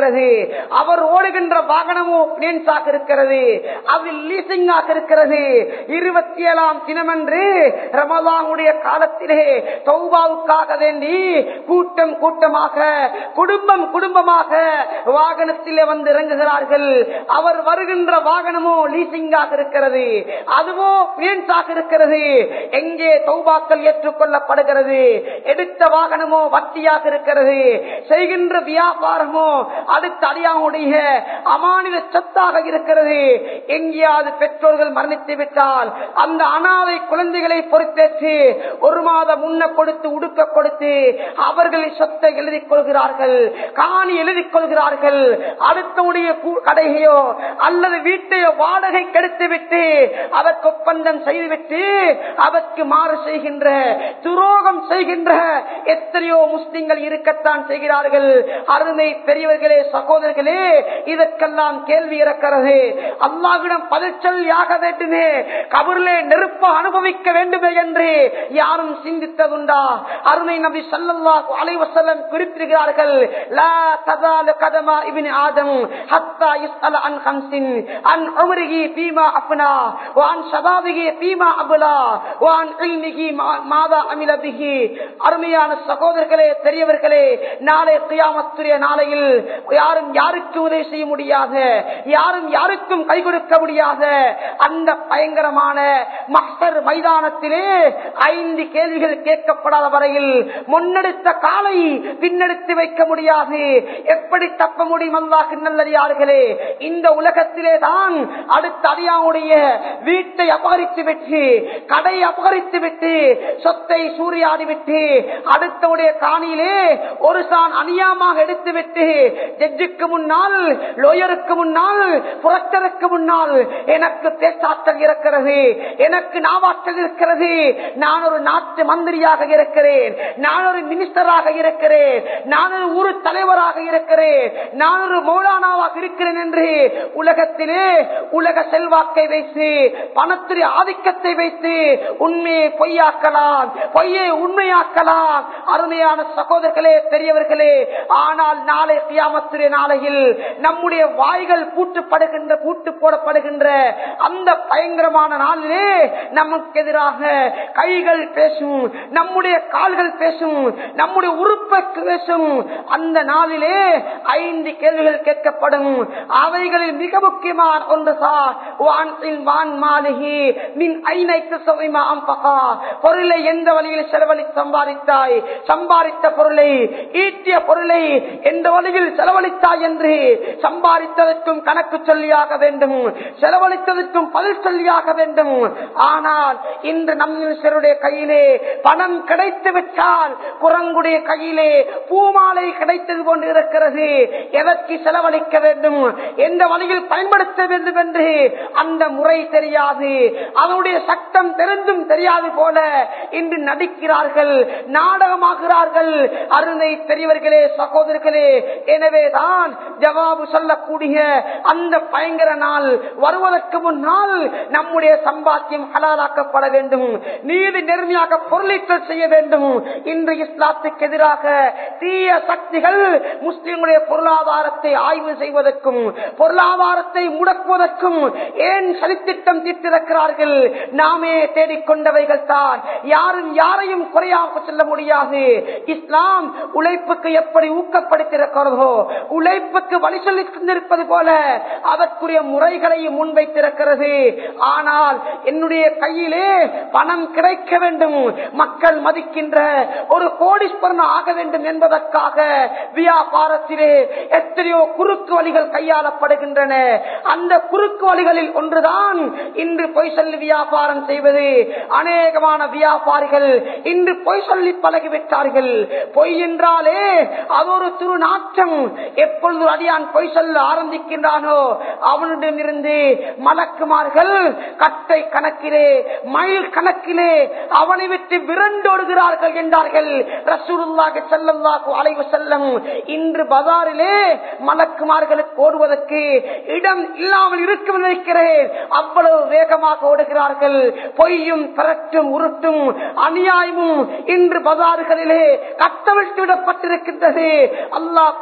இருக்கிறது அவர் ஓடுகின்ற வாகனமோ பிளேன்ஸாக இருக்கிறது அதில் லீசிங்காக இருக்கிறது இருபத்தி ஏழாம் தினமன்று ரமலானுடைய காலத்திலே தௌபாவுக்காக வேண்டி கூட்டம் கூட்டமாக குடும்பம் குடும்பமாக வாகனத்திலே வந்து இறங்குகிறார்கள் அவர் வருகின்ற வாகனமோ லீசிங்காக இருக்கிறது அதுவோ பிளேன்ஸாக இருக்கிறது எங்கே தௌபாக்கள் ஏற்றுக்கொள்ளப்படுகிறது எடுத்த வாகனமோ வட்டியாக இருக்கிறது செய்கின்ற வியாபாரமோ அடுத்த அடியாவுடைய அமானித சொத்தாக இருக்கிறது எங்கேயாவது பெற்றோர்கள் மரணித்து விட்டால் அந்த அனாதை குழந்தைகளை பொறுப்பேற்று ஒரு மாதம் முன்ன கொடுத்து உடுக்க கொடுத்து அவர்கள் சொத்தை எழுதிக் கொள்கிறார்கள் காணி எழுதிக் கொள்கிறார்கள் அடுத்தவுடைய கூ- கடையோ அல்லது வீட்டையோ வாடகை கெடுத்து விட்டு அதற்கு ஒப்பந்தம் செய்துவிட்டு அதற்கு மாறு செய்கின்ற துரோகம் செய்கின்ற எத்தனையோ முஸ்லிம்கள் இருக்கத்தான் செய்கிறார்கள் அருமை பெரியவர்களே சகோதரர்களே இதற்கெல்லாம் கேள்வி இருக்கிறது அல்லாவிடம் பதிச்சொல்லியாக வேண்டுமே கபரிலே நெருப்ப அனுபவிக்க வேண்டுமே என்று யாரும் சிந்தித்ததுண்டா அருமை நபி ஸல்லல்லாஹு அலைஹி வஸல்லம் குறிப்பிடுகிறார்கள் லா தஸாலு கதமா இப்னு ஆதம் ஹத்தா யுஸ்அல அன் ஹம்சின் அன் உம்ரிஹி ஃபீமா அஃப்னா வ அன் ஷபாபிஹி ஃபீமா அப்லா வ அன் இல்மிஹி மா- மாதா அமில பிஹி அருமையான சகோதரர்களே பெரியவர்களே நாளை கியாமத்துடைய நாளையில் யாரும் யாருக்கு உதவி செய்ய முடியாத யாரும் யாருக்கும் கை கொடுக்க முடியாத அந்த பயங்கரமான மஹர் மைதானத்திலே ஐந்து கேள்விகள் கேட்கப்படாத வரையில் முன்னெடுத்த காலை பின்னெடுத்து வைக்க முடியாது எப்படி தப்ப முடியும் அல்லாஹ் நல்லடியார்களே இந்த உலகத்திலே தான் அடுத்த அடியாவுடைய வீட்டை அபகரித்து விட்டு கடை அபகரித்து விட்டு சொத்தை சூறையாடி விட்டு அடுத்தவுடைய காணியிலே ஒரு சான் அநியாயமாக எடுத்து விட்டு ஜட்ஜுக்கு முன்னால் லோயருக்கு முன்னால் புரட்டருக்கு முன்னால் எனக்கு பேச்சாற்றல் இருக்கிறது எனக்கு நாவாற்றல் இருக்கிறது நான் ஒரு நாட்டு மந்திரியாக இருக்கிறேன் நான் ஒரு மினிஸ்டராக இருக்கிறேன் நான் ஒரு ஊர் தலைவராக இருக்கிறேன் நான் ஒரு மௌலானாவாக இருக்கிறேன் என்று உலகத்திலே உலக செல்வாக்கை வைத்து பணத்துடைய ஆதிக்கத்தை வைத்து உண்மையை பொய்யாக்கலாம் பொய்யை உண்மையாக்கலாம் அருமையான சகோதரர்களே பெரியவர்களே ஆனால் நாளை கியாமத்துடைய நாளையில் நம்முடைய வாய்கள் பூட்டுப்படுகின்ற பூட்டு போடப்படுகின்ற அந்த பயங்கரமான நாளிலே நமக்கு எதிராக கைகள் பேசும் நம்முடைய கால்கள் பேசும் நம்முடைய உறுப்பு பேசும் அந்த நாளிலே ஐந்து கேள்விகள் கேட்கப்படும் அவைகளில் மிக முக்கியமான ஒன்று சார் வான்சின் வான் மாளிகை மின் ஐநைக்கு சுவைமா அம்பகா பொருளை எந்த வழியில் செலவழி சம்பாதித்தாய் சம்பாதித்த பொருளை ஈட்டிய பொருளை எந்த வழியில் செலவழித்தாய் என்று சம்பாதித்ததற்கும் கணக்கு சொல்லியாக வேண்டும் செலவழித்ததற்கும் பதில் சொல்லியாக வேண்டும் ஆனால் இன்று நம்மளுடைய கையிலே பணம் கிடைத்து விட்டால் குரங்குடைய கையிலே பூமாலை கிடைத்தது போன்று இருக்கிறது எதற்கு செலவழிக்க வேண்டும் எந்த வழியில் பயன்படுத்த வேண்டும் என்று அந்த முறை தெரியாது அதனுடைய சட்டம் தெரிந்தும் தெரியாது போல இன்று நடிக்கிறார்கள் நாடகமாகிறார்கள் அருமை பெரியவர்களே சகோதரர்களே எனவேதான் ஜவாபு சொல்லக்கூடிய அந்த பயங்கர நாள் வருவதற்கு முன்னால் நம்முடைய சம்பாத்தியம் ஹலாலாக்கப்பட வேண்டும் நீதி நேர்மையாக பொருளீட்டல் செய்ய வேண்டும் இன்று இஸ்லாத்துக்கு எதிராக தீய சக்திகள் முஸ்லிம்களுடைய பொருளாதாரத்தை ஆய்வு செய்வதற்கும் பொருளாதாரத்தை முடக்குவதற்கும் ஏன் சலித்திட்டம் தீர்த்திருக்கிறார்கள் நாமே தேடிக்கொண்டவைகள் தான் யாரும் யாரையும் குறையாக சொல்ல முடியாது இஸ்லாம் உழைப்புக்கு எப்படி ஊக்கப்படுத்திருக்கிறதோ உழைப்புக்கு வழி சொல்லி தந்திருப்பது போல அதற்குரிய முறைகளையும் முன்வைத்திருக்கிறது ஆனால் என்னுடைய கையிலே பணம் கிடைக்க வேண்டும் மக்கள் மதிக்கின்ற ஒரு கோடீஸ்வரன் ஆக வேண்டும் என்பதற்காக வியாபாரத்திலே எத்தனையோ குறுக்கு வழிகள் கையாளப்படுகின்றன அந்த குறுக்கு வழிகளில் ஒன்றுதான் இன்று பொய் சொல்லி வியாபாரம் செய்வது அநேகமான வியாபாரிகள் இன்று பொய் சொல்லி பழகிவிட்டார்கள் பொய் என்றாலே அது ஒரு திருநாற்றம் எப்பொழுது அடியான் பொய் சொல்ல ஆரம்பிக்கின்றானோ அவனிடமிருந்து மலக்குமார்கள் கட்டை கணக்கிலே மைல் கணக்கிலே அவனை விட்டு விரண்டோடுகிறார்கள் என்றார்கள் ரசூலுல்லாஹி ஸல்லல்லாஹு அலைஹி வஸல்லம் இன்று பஜாரிலே மலக்குமார்களுக்கு ஓடுவதற்கு இடம் இல்லாமல் இருக்கும் நினைக்கிறேன் அவ்வளவு வேகமாக ஓடுகிறார்கள் பொய்யும் பரட்டும் உருட்டும் அநியாயமும் இன்று பஜாறுகளிலே கட்டவிழ்த்து விடப்பட்டிருக்கின்றது அல்லாஹ் பாதுகாக்க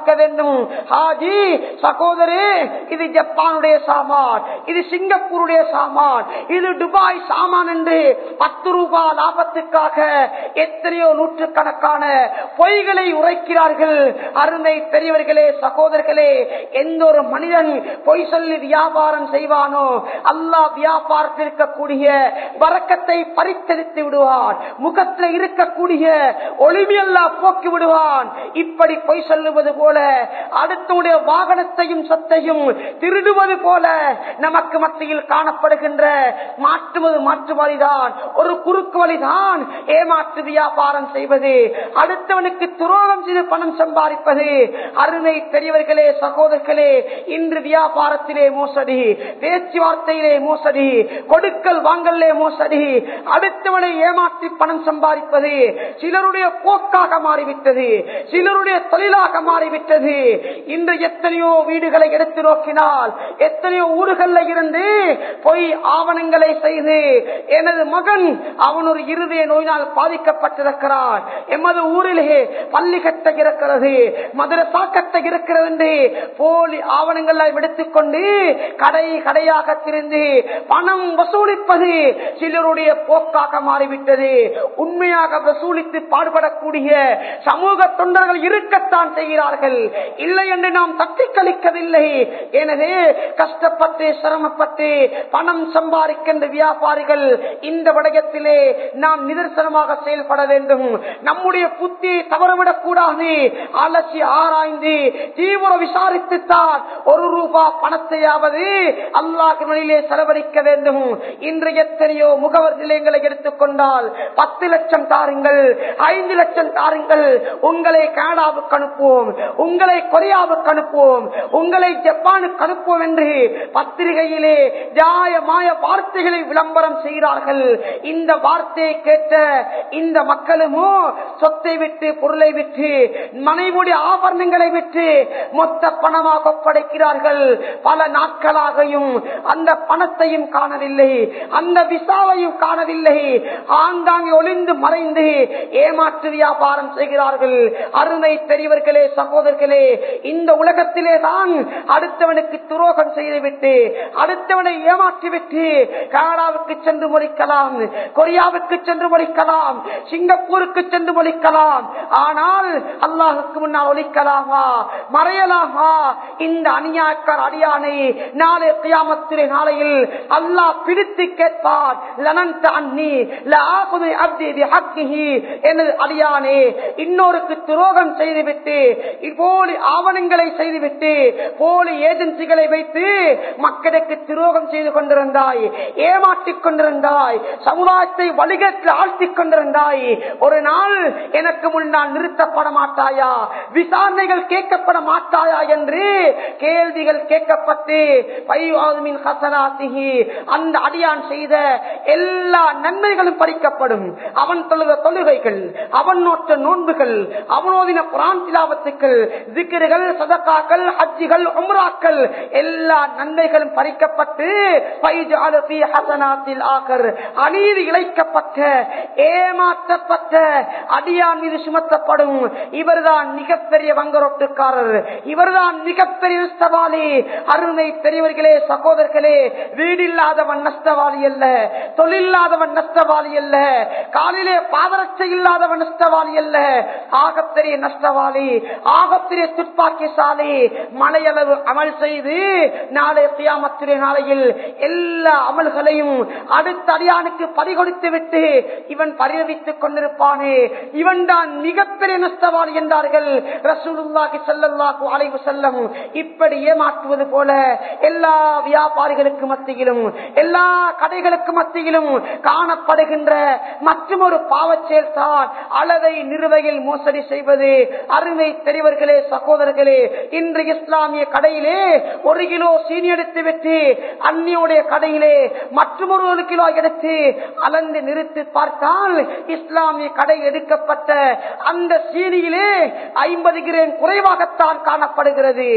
பார்க்க வேண்டும் ஹாஜி சகோதரே இது ஜப்பானுடைய சாமான் இது சிங்கப்பூருடைய சாமான் இது துபாய் சாமான் என்று பத்து ரூபாய் லாபத்துக்காக எத்தனையோ நூற்றுக்கணக்கான பொய்களை உரைக்கிறார்கள் அருமை பெரியவர்களே சகோதரர்களே எந்த ஒரு மனிதன் பொய் சொல்லி வியாபாரம் செய்வானோ அல்லாஹ் வியாபாரத்தில் இருக்கக்கூடிய வரக்கத்தை பறித்தெடுத்து விடுவான் முகத்தில் இருக்கக்கூடிய ஒளிமையெல்லாம் போக்கி விடுவான் இப்படி பொய் சொல்லுவது போல அடுத்தவுடைய வாகனத்தையும் சொத்தையும் திருடுவது போல நமக்கு மத்தியில் காணப்படுகின்ற மாற்றுவது மாற்று வழிதான் ஒரு குறுக்கு வழிதான் ஏமாற்று வியாபாரம் செய்வது அடுத்தவனுக்கு துரோகம் செய்து பணம் சம்பாதிப்பது அருமை பெரியவர்களே சகோதரர்களே இன்று வியாபாரத்திலே மோசடி பேச்சுவார்த்தையிலே மோசடி கொடுக்கல் வாங்கலே மோசடி அடுத்தவனை ஏமாற்றி பணம் சம்பாதிப்பது சிலருடைய போக்காக மாறிவிட்டது சிலருடைய தொழிலாக மாறிவிட்டது இன்று எத்தனையோ வீடுகளை எடுத்து நோக்கினால் எத்தனையோ ஊர்கள்ல இருந்து பொய் ஆவணங்களை செய்து எனது மகன் அவன் ஒரு இருதய நோயினால் பாதிக்கப்பட்டிருக்கிறான் எமது ஊரிலே பள்ளி கட்ட இருக்கிறது மதுரசா கட்ட இருக்கிறது என்று போலி ஆவணங்களை எடுத்துக்கொண்டு கடை கடையாக திரிந்து பணம் வசூலிப்பது சிலருடைய போக்காக மாறிவிட்டது உண்மையாக வசூலித்து பாடுபடக்கூடிய சமூக தொண்டர்கள் இருக்கத்தான் செய்கிறார்கள் இல்லை என்று நாம் தட்டி கழிக்கவில்லை எனவே கஷ்டப்பட்டு சிரமப்பட்டு பணம் சம்பாதிக்கின்ற வியாபாரிகள் இந்த விடயத்திலே நாம் நிதர்சனமாக செயல்பட வேண்டும் நம்முடைய புத்தியை தவறவிடக் கூடாது அலசி ஆராய்ந்து தீவிர விசாரித்துத்தான் ஒரு ரூபா பணத்தையாவது அல்லாஹ் வழியிலே செலவழிக்க வேண்டும் இன்று எத்தனையோ முகவர் நிலையங்களை எடுத்துக்கொண்டால் பத்து லட்சம் தாருங்கள் ஐந்து லட்சம் தாருங்கள் உங்களை கனடாவுக்கு அனுப்புவோம் உங்களை கொரியாவுக்கு அனுப்புவோம் உங்களை ஜப்பானுக்கு அனுப்புவோம் என்று பத்திரிகையிலே நியாயமாய வார்த்தைகளை விளம்பரம் செய்கிறார்கள் இந்த வார்த்தையை கேட்ட இந்த மக்களுமோ சொத்தை விட்டு பொருளை விட்டு மனைவுடைய ஆபரணங்களை விட்டு மொத்த பணமாக ஒப்படைக்கிறார்கள் பல நாட்களாகையும் அந்த பணத்தையும் காணவில்லை அந்த விசாவையும் காணவில்லை ஆங்காங்கே ஒளிந்து மறைந்து ஏமாற்று வியாபாரம் செய்கிறார்கள் அருமை பெரியவர்களே சகோதரர்களே இந்த உலகத்திலே தான் அடுத்தவனுக்கு துரோகம் செய்துவிட்டு அடுத்தவனை ஏமாற்றிவிட்டு கனடாவுக்கு சென்று முடிக்கலாம் கொரியாவுக்கு சென்று முடிக்கலாம் சிங்கப்பூருக்கு சென்று முடிக்கலாம் ஆனால் அல்லாஹுக்கு முன்னால் ஒழிக்கலாமா மறையலாமா இந்த அநியாயக்கார் அடியானை நாளை கியாமத்திலே நாளையில் அல்லாஹ் பிடித்து கேட்பார் லனந்த அன்னி லஆகுது அப்தி பிஹக்கிஹி எனது அடியானே இன்னொருக்கு துரோகம் செய்துவிட்டு போலி ஆவணங்களை செய்துவிட்டு போலி ஏஜென்சிகளை வைத்து மக்களுக்கு துரோகம் செய்து கொண்டிருந்தாய் ஏமாற்றிக் கொண்டிருந்தாய் சமுதாயத்தை வழிகேட்டு ஆழ்த்திக் கொண்டிருந்தாய் ஒரு நாள் எனக்கு முன்னால் நிறுத்தப்பட மாட்டாயா விசாரணைகள் கேட்கப்பட மாட்டாயா என்று கேள்விகள் கேட்கப்பட்டு பைவாதுமின் ஹசனாசிஹி அந்த அடியான் செய்த எல்லா நன்மைகளும் பறிக்கப்படும் அவன் தொழுத தொழுகைகள் அவன் நோற்ற நோன்புகள் அவனோதின குரான் திலாவத்துக்கள் திக்கிர்கள் சதக்காக்கள் ஹஜ்ஜிகள் உம்ராக்கள் எல்லா நன்மைகளும் பறிக்கப்பட்டு பைஜாலு ஃபீ ஹஸனாத்தில் ஆகர் அநீதி இழைக்கப்பட்ட ஏமாற்றப்பட்ட அடியான் மீது சுமத்தப்படும் இவர்தான் மிகப்பெரிய வங்கரோட்டுக்காரர் இவர்தான் மிகப்பெரிய நஷ்டவாளி அருமை பெரியவர்களே சகோதரர்களே வீடில்லாதவன் நஷ்டவாளி அல்ல தொழில்லாதவன் நஷ்டவாளி அல்ல காலிலே பாதரட்சை இல்லாதவன் நஷ்டவாளி அல்ல ஆகப்பெரிய நஷ்டவாளி ஆகப்பெரிய துப்பாக்கிசாலி மலையளவு அமல் செய்து நாளை தியாமத்திலே நாளையில் எல்லா அமல்களையும் அடுத்த அடியானுக்கு பறிகொடுத்து விட்டு இவன் பரிதவித்துக் கொண்டிருப்பானே இவன் தான் மிகப்பெரிய நஷ்டவாளி என்றார்கள் ரசூலுல்லாஹி ஸல்லல்லாஹு அலைஹி வஸல்லம் இப்படி ஏமாற்றுவது போல எல்லா வியாபாரிகளுக்கு மத்தியிலும் எல்லா கடைகளுக்கு மத்தியிலும் காணப்படுகின்ற மற்றும் ஒரு பாவச்செயல் தான் அளவை நிறுவையில் மோசடி செய்வது அருமை பெரியவர்களே சகோதரர்களே இன்று இஸ்லாமிய கடையிலே ஒரு கிலோ சீனி எடுத்து விட்டு அந்நியுடைய கடையிலே மற்றொரு ஒரு கிலோ எடுத்து அளந்து நிறுத்தி பார்த்தால் இஸ்லாமிய கடை எடுக்கப்பட்ட அந்த சீனியிலே ஐம்பது கிராம் குறைவாகத்தான் காணப்படுகிறது இது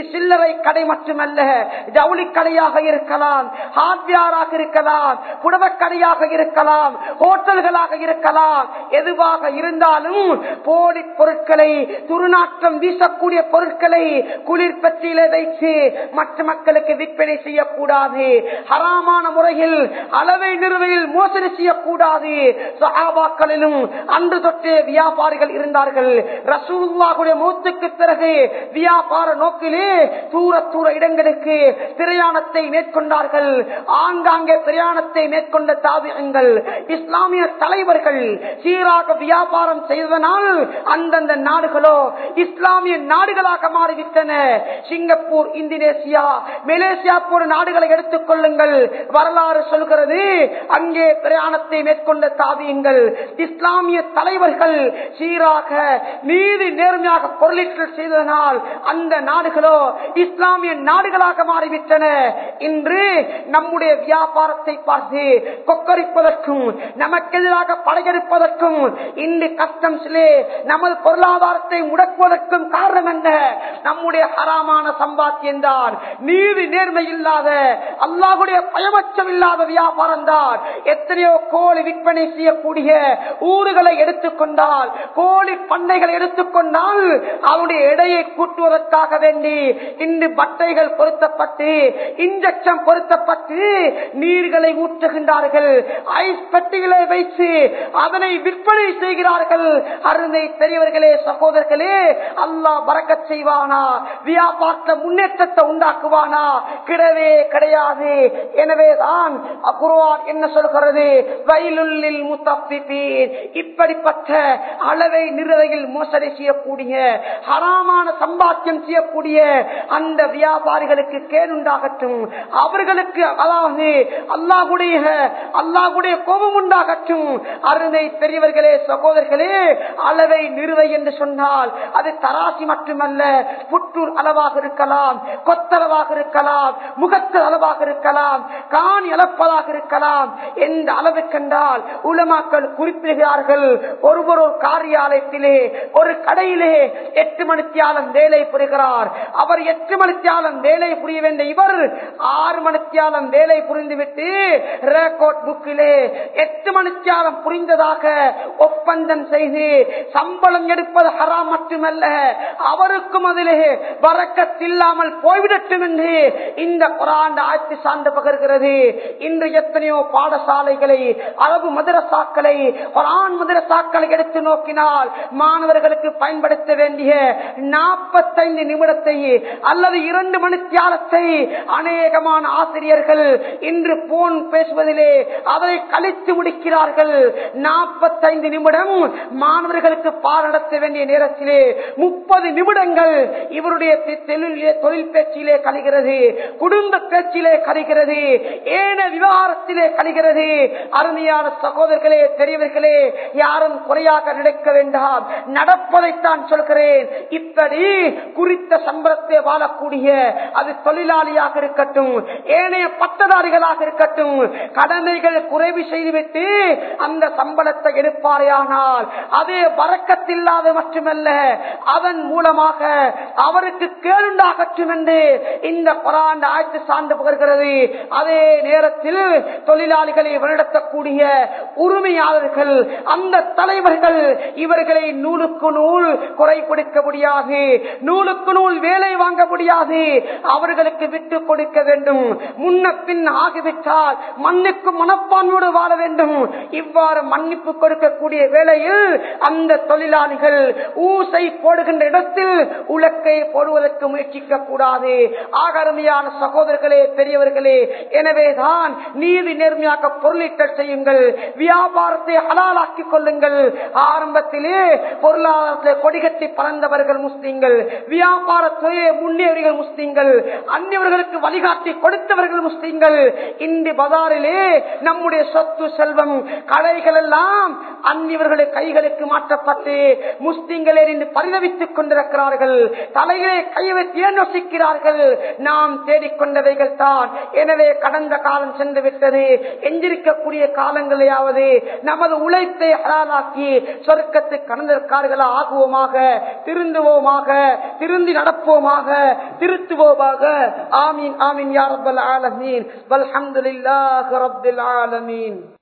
சில்லறை கடை மட்டுமல்ல ஜவுளி கடையாக இருக்கலாம் ஹார்ட்வேராக இருக்கலாம் புடவக் கடையாக இருக்கலாம் ஹோட்டல்களாக இருக்கலாம் எதுவாக இருந்தாலும் போலி பொருட்களை துருநாற்றம் வீசக்கூடிய பொருட்களை குளிர் பற்றியில வைத்து மற்ற மக்களுக்கு விற்பனை செய்யக்கூடாது ஹராமான முறையில் அளவை நிறுவையில் மோசடி செய்யக்கூடாது சஹாபாக்களிலும் அன்று தொட்டு வியாபாரிகள் இருந்தார்கள் ரசூல்லாவுடைய மூத்துக்கு பிறகு வியாபார நோக்கிலே தூர தூர இடங்களுக்கு பிரயாணத்தை மேற்கொண்டார்கள் ஆங்காங்கே பிரயாணத்தை மேற்கொண்ட தாபியங்கள் இஸ்லாமிய தலைவர்கள் சீராக வியாபாரம் செய்ததனால் அந்தந்த நாடுகளோ இஸ்லாமிய நாடுகளாக மாறிவிட்டன சிங்கப்பூர் இந்தோனேசியா மலேசியா போன்ற நாடுகளை எடுத்துக் கொள்ளுங்கள் வரலாறு சொல்கிறது அங்கே பிரயாணத்தை மேற்கொண்ட தாபியங்கள் இஸ்லாமிய தலைவர்கள் சீராக நீதி நேர்மையாக பொருளீட்டல் செய்ததனால் அந்த நாடுகளோ இஸ்லாமிய நாடுகளாக மாறிவிட்டன இன்று நம்முடைய வியாபாரத்தை பார்த்து கொக்கரிப்பதற்கும் நமக்கு எதிராக படையெடுப்பதற்கும் இன்று கஸ்டம்ஸிலே நமது பொருளாதாரத்தை முடக்குவதற்கும் காரணம் என்ன நம்முடைய ஹராமான சம்பாத்தியம் தான் நீதி நேர்மை இல்லாத அல்லாஹுடைய பயமச்சம் இல்லாத வியாபாரம் தான் எத்தனையோ கோழி விற்பனை செய்யக்கூடிய ஊர்களை எடுத்துக்கொண்டால் கோழி பண்ணைகளை எடுத்துக்கொண்டால் அவருடைய எடையை கூட்டுவதற்காக வேண்டி இன்று பட்டைகள் பொருத்தப்பட்டு இன்ஜெக்ஷன் பொருத்தப்பட்டு நீர்களை ஊற்றுகின்றார்கள் ஐஸ் பெட்டிகளை வைத்து அதனை விற்பனை செய்கிறார்கள் அருமை பெரியவர்களே சகோதரர்களே அல்லாஹ் பறக்க செய்வானா வியாபாரத்தை முன்னேற்றத்தை உண்டாக்குவானா கிடவே கிடையாது எனவேதான் குருவான் என்ன சொல்கிறது வயலுள்ளில் முத்தப்பிப்பீர் இப்படிப்பட்ட அளவை நிறுவையில் மோசடி செய்யக்கூடிய ஹராமான சம்பாத்தியம் செய்யக்கூடிய அந்த வியாபாரிகளுக்கு கேடுண்டாகட்டும் அவர்களுக்கு அதாவது அல்லாஹுடைய அல்லாஹுடைய கோபம் உண்டாகட்டும் அருமை பெரியவர்களே சகோதரர்களே அளவை நிறுவை என்று சொன்னால் அது தராசி மட்டுமல்ல புற்றூர் அளவாக இருக்கலாம் கொத்தளவாக இருக்கலாம் முகத்து அளவாக இருக்கலாம் காணி அளப்பதாக இருக்கலாம் எந்த அளவுக்கென்றால் உலமாக்கள் குறிப்பிடுகிறார்கள் ஒருவர் ஒரு காரியாலயத்திலே ஒரு கடையிலே எட்டு மணித்தியாலம் வேலை புரிகிறார் அவர் எட்டு மணித்தியாலம் வேலை புரிய வேண்டிய இவர் ஆறு மணித்தியாலம் வேலை புரிந்துவிட்டு ரேகோட் புக்கிலே எட்டு மணித்தியாலம் புரிந்ததாக ஒப்பந்தம் செய்து சம்பளம் எடுப்பது ஹராம் மட்டுமல்ல அவருக்கும் அதிலே வரக்கத்தில்லாமல் போய்விடட்டும் என்று இந்த குரான் ஆட்சி சார்ந்து பகர்கிறது இன்று எத்தனையோ பாடசாலைகளை அரபு மதுரசாக்களை குரான் மதுரசாக்களை எடுத்து நோக்கினால் மாணவர்களுக்கு பயன்படுத்த வேண்டிய நாற்பத்தைந்து நிமிடத்தை அல்லது இரண்டு மணி தியாலத்தை அநேகமான ஆசிரியர்கள் இன்று போன் பேசுவதிலே அதை கழித்து முடிக்கிறார்கள் நாற்பத்தைந்து நிமிடம் மாணவர்களுக்கு பாடத்த வேண்டிய நேரத்திலே முப்பது நிமிடங்கள் இவருடைய தொழிலே தொழில் பேச்சிலே கழிகிறது குடும்ப பேச்சிலே கழிகிறது ஏன விவகாரத்திலே கழிகிறது அருமையான சகோதரர்களே பெரியவர்களே யாரும் குறையாக நடக்க வேண்டாம் நடப்பதைத்தான் சொல்கிறேன் இப்படி குறித்த சம்பளத்தை வாழக்கூடிய அது தொழிலாளியாக இருக்கட்டும் ஏனைய பட்டதாரிகளாக இருக்கட்டும் கடமைகள் குறைவு செய்துவிட்டு அந்த சம்பளத்தை எடுப்பாரையானால் அதே வரக்கத்தில்லாத மட்டுமல்ல அதன் மூலமாக அவருக்கு கேளுண்டாகட்டும் என்று இந்த குரான் ஆய்ச்சி சார்ந்து புகழ்கிறது அதே நேரத்தில் தொழிலாளிகளை வழிநடத்தக்கூடிய உரிமையாளர்கள் அந்த தலைவர்கள் இவர்களை நூலுக்கு நூல் குறைப்படுத்த முடியாது நூலுக்கு நூல் வேலை வாங்க முடியாது அவர்களுக்கு விட்டு கொடுக்க வேண்டும் முன்ன பின் ஆகிவிட்டால் மண்ணுக்கு மனப்பான்மையோடு வாழ வேண்டும் இவ்வாறு மன்னிப்பு கொடுக்கக்கூடிய வேளையில் அந்த தொழிலாளிகள் ஊசை போடுகின்ற இடத்தில் உலக்கை போடுவதற்கு முயற்சிக்க கூடாது ஆகருமையான சகோதரர்களே பெரியவர்களே எனவேதான் நீதி நேர்மையாக பொருளீட்டல் செய்யுங்கள் வியாபாரத்தை ஹலாலாக்கிக் கொள்ளுங்கள் ஆரம்பத்திலே பொருளாதாரத்தில் கொடிகட்டி பறந்தவர்கள் முஸ்லீம்கள் வியாபார துறையை முன்னேறிகள் முஸ்லீம்கள் அந்நியவர்களுக்கு வழிகாட்டி கொடுத்தவர்கள் முஸ்லீம்கள் இன்று பதாரிலே நம்முடைய சொத்து செல்வம் கலைகள் எல்லாம் அந்நியவர்களுடைய கைகளுக்கு மாற்றப்பட்டு முஸ்லீம்களே இன்று பரிதவித்துக் கொண்டிருக்கிறார்கள் தலையிலே கை வைத்து ஏன் யோசிக்கிறார்கள் நாம் தேடிக்கொண்டவைகள் தான் எனவே கடந்த காலம் சென்று விட்டது எஞ்சிருக்கக்கூடிய காலங்களையாவது நமது உழைப்பை ஹலாலாக்கி சொர்க்கத்தை கடந்திருக்கார்களா ஆகுவோமாக திருந்துவோமாக திருந்தி நடப்போமாக திருத்துவோமாக திருத்துவோமாக ஆமீன் ஆமீன் யா ரப்பல் ஆலமீன் வல்ஹம்துலில்லாஹி ரப்பில் ஆலமீன்